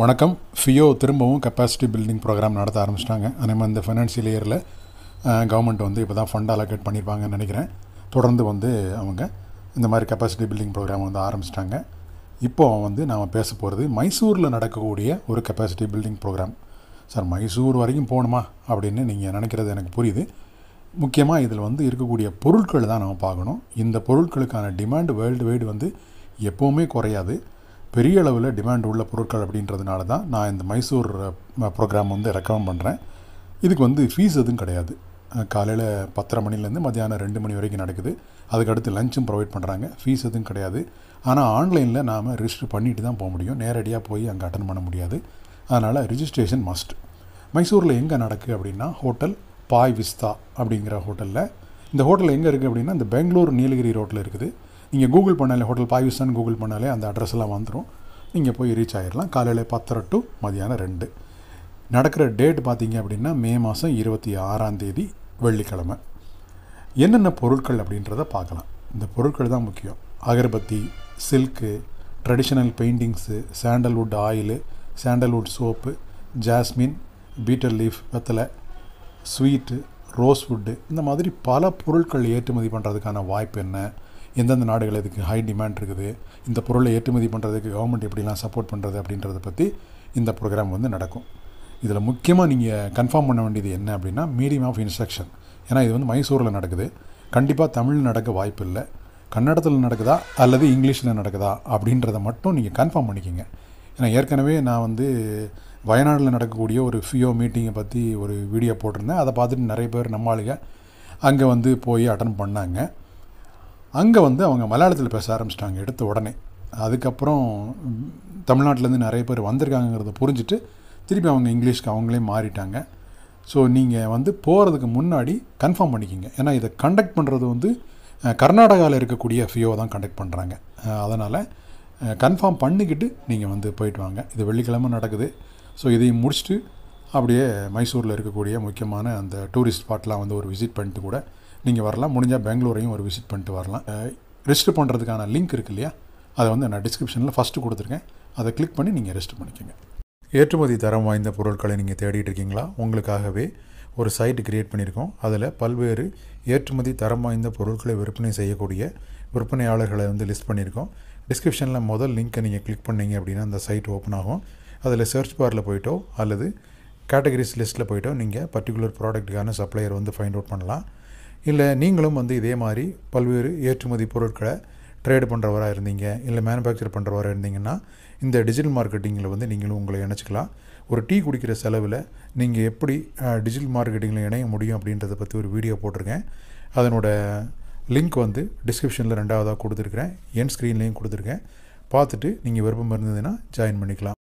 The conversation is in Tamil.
வணக்கம் ஃபியோ திரும்பவும் கெப்பாசிட்டி பில்டிங் ப்ரோக்ராம் நடத்த ஆரம்பிச்சிட்டாங்க அதேமாதிரி இந்த ஃபைனான்சியல் இயரில் கவர்மெண்ட் வந்து இப்போ தான் ஃபண்ட் அலோகேட் பண்ணியிருப்பாங்கன்னு நினைக்கிறேன் தொடர்ந்து வந்து அவங்க இந்த மாதிரி கெப்பாசிட்டி பில்டிங் ப்ரோக்ராம் வந்து ஆரம்பிச்சிட்டாங்க இப்போ வந்து நாம் பேச போகிறது மைசூரில் நடக்கக்கூடிய ஒரு capacity building programme sir Mysore வரைக்கும் போகணுமா அப்படின்னு நீங்கள் நினைக்கிறது எனக்கு புரியுது முக்கியமாக இதில் வந்து இருக்கக்கூடிய பொருட்கள் தான் நம்ம பார்க்கணும் இந்த பொருட்களுக்கான டிமாண்ட் வேர்ல்டு வைடு வந்து எப்போவுமே குறையாது பெரிய அளவில் டிமாண்ட் உள்ள பொருட்கள் அப்படின்றதுனால தான் நான் இந்த மைசூர் ப்ரோக்ராம் வந்து ரெக்கமெண்ட் பண்ணுறேன் இதுக்கு வந்து ஃபீஸ் எதுவும் கிடையாது காலையில் பத்தரை மணிலேருந்து மத்தியானம் ரெண்டு மணி வரைக்கும் நடக்குது அதுக்கடுத்து லஞ்சும் ப்ரொவைட் பண்ணுறாங்க ஃபீஸ் எதுவும் கிடையாது ஆனால் ஆன்லைனில் நாம் ரிஜிஸ்டர் பண்ணிட்டு தான் போக முடியும் நேரடியாக போய் அங்கே அட்டன் பண்ண முடியாது அதனால் ரிஜிஸ்ட்ரேஷன் மஸ்ட் மைசூரில் எங்கே நடக்குது அப்படின்னா ஹோட்டல் பாய் விஸ்தா அப்படிங்கிற ஹோட்டலில் இந்த ஹோட்டல் எங்கே இருக்குது அப்படின்னா இந்த பெங்களூர் நீலகிரி ரோட்டில் இருக்குது நீங்கள் கூகுள் பண்ணாலே ஹோட்டல் பாய் விஸ்தான்னு கூகுள் பண்ணாலே அந்த அட்ரஸ் எல்லாம் வந்துடும் நீங்கள் போய் ரீச் ஆகிடலாம் காலையில் பத்தரை டு மதியானம் ரெண்டு நடக்கிற டேட் பார்த்தீங்க அப்படின்னா மே மாதம் இருபத்தி ஆறாம் தேதி வெள்ளிக்கிழமை என்னென்ன பொருட்கள் அப்படின்றத பார்க்கலாம் இந்த பொருட்கள் தான் முக்கியம் agarbatti silk traditional paintings sandalwood oil sandalwood soap jasmine betel leaf வெத்தலை ஸ்வீட்டு ரோஸ்வுட்டு இந்த மாதிரி பல பொருட்கள் ஏற்றுமதி பண்ணுறதுக்கான வாய்ப்பு என்ன எந்தெந்த நாடுகள் இதுக்கு ஹை டிமாண்ட் இருக்குது இந்த பொருளை ஏற்றுமதி பண்ணுறதுக்கு கவர்மெண்ட் எப்படிலாம் சப்போர்ட் பண்ணுறது அப்படின்றத பற்றி இந்த ப்ரோக்ராம் வந்து நடக்கும் இதில் முக்கியமாக நீங்கள் கன்ஃபார்ம் பண்ண வேண்டியது என்ன அப்படின்னா மீடியம் ஆஃப் இன்ஸ்ட்ரக்ஷன் ஏன்னா இது வந்து மைசூரில் நடக்குது கண்டிப்பாக தமிழ் நடக்க வாய்ப்பு இல்லை கன்னடத்தில் நடக்குதா அல்லது இங்கிலீஷில் நடக்குதா அப்படின்றத மட்டும் நீங்கள் கன்ஃபார்ம் பண்ணிக்கோங்க ஏன்னா ஏற்கனவே நான் வந்து வயநாட்டில் நடக்கக்கூடிய ஒரு ஃபியோ மீட்டிங்கை பற்றி ஒரு வீடியோ போட்டிருந்தேன் அதை பார்த்துட்டு நிறைய பேர் நம்ம ஆளுங்க அங்கே வந்து போய் அட்டன் பண்ணாங்க அங்கே வந்து அவங்க மலையாளத்தில் பேச ஆரம்பிச்சிட்டாங்க எடுத்த உடனே அதுக்கப்புறம் தமிழ்நாட்டிலேருந்து நிறைய பேர் வந்திருக்காங்கிறத புரிஞ்சுட்டு திருப்பி அவங்க இங்கிலீஷ்க்கு அவங்களே மாறிட்டாங்க ஸோ நீங்கள் வந்து போகிறதுக்கு முன்னாடி கன்ஃபார்ம் பண்ணிக்கிங்க ஏன்னா இதை கண்டக்ட் பண்ணுறது வந்து கர்நாடகாவில் இருக்கக்கூடிய ஃபியோ தான் கண்டக்ட் பண்ணுறாங்க அதனால் கன்ஃபார்ம் பண்ணிக்கிட்டு நீங்கள் வந்து போயிட்டு வாங்க இது வெள்ளிக்கிழமை நடக்குது ஸோ இதையும் முடிச்சுட்டு அப்படியே மைசூரில் இருக்கக்கூடிய முக்கியமான அந்த டூரிஸ்ட் ஸ்பாட்லாம் வந்து ஒரு விசிட் பண்ணிட்டு கூட நீங்கள் வரலாம் முடிஞ்சால் பெங்களூரையும் ஒரு விசிட் பண்ணிட்டு வரலாம் ரெஜிஸ்டர் பண்ணுறதுக்கான லிங்க் இருக்கு இல்லையா அதை வந்து நான் டிஸ்கிரிப்ஷனில் ஃபஸ்ட்டு கொடுத்துருக்கேன் அதை கிளிக் பண்ணி நீங்கள் ரெஜிஸ்டர் பண்ணிக்கோங்க ஏற்றுமதி தரம் வாய்ந்த பொருட்களை நீங்கள் தேடிட்டு இருக்கீங்களா உங்களுக்காகவே ஒரு சைட்டு க்ரியேட் பண்ணியிருக்கோம் அதில் பல்வேறு ஏற்றுமதி தரம் வாய்ந்த பொருட்களை விற்பனை செய்யக்கூடிய விற்பனையாளர்களை வந்து லிஸ்ட் பண்ணியிருக்கோம் டிஸ்கிரிப்ஷனில் முதல் லிங்க்கை நீங்கள் கிளிக் பண்ணிங்க அப்படின்னா அந்த சைட் ஓப்பன் ஆகும் அதில் சர்ச் பாரில் போயிட்டோ அல்லது கேட்டகரிஸ் லிஸ்ட்டில் போயிட்டோ நீங்கள் பர்டிகுலர் ப்ராடக்ட்டுக்கான சப்ளையர் வந்து ஃபைண்ட் அவுட் பண்ணலாம் இல்லை நீங்களும் வந்து இதே மாதிரி பல்வேறு ஏற்றுமதி பொருட்களை ட்ரேடு பண்ணுறவராக இருந்தீங்க இல்லை மேனுஃபேக்சர் பண்ணுறவராக இருந்தீங்கன்னா இந்த டிஜிட்டல் மார்க்கெட்டிங்கில் வந்து நீங்களும் உங்களை இணைச்சிக்கலாம் ஒரு டீ குடிக்கிற செலவில் நீங்கள் எப்படி டிஜிட்டல் மார்க்கெட்டிங்கில் இணைய முடியும் அப்படின்றத பற்றி ஒரு வீடியோ போட்டிருக்கேன் அதனோட லிங்க் வந்து டிஸ்கிரிப்ஷனில் ரெண்டாவதாக கொடுத்துருக்குறேன் என் ஸ்க்ரீன்லேயும் கொடுத்துருக்கேன் பார்த்துட்டு நீங்கள் விருப்பம் இருந்ததுன்னா ஜாயின் பண்ணிக்கலாம்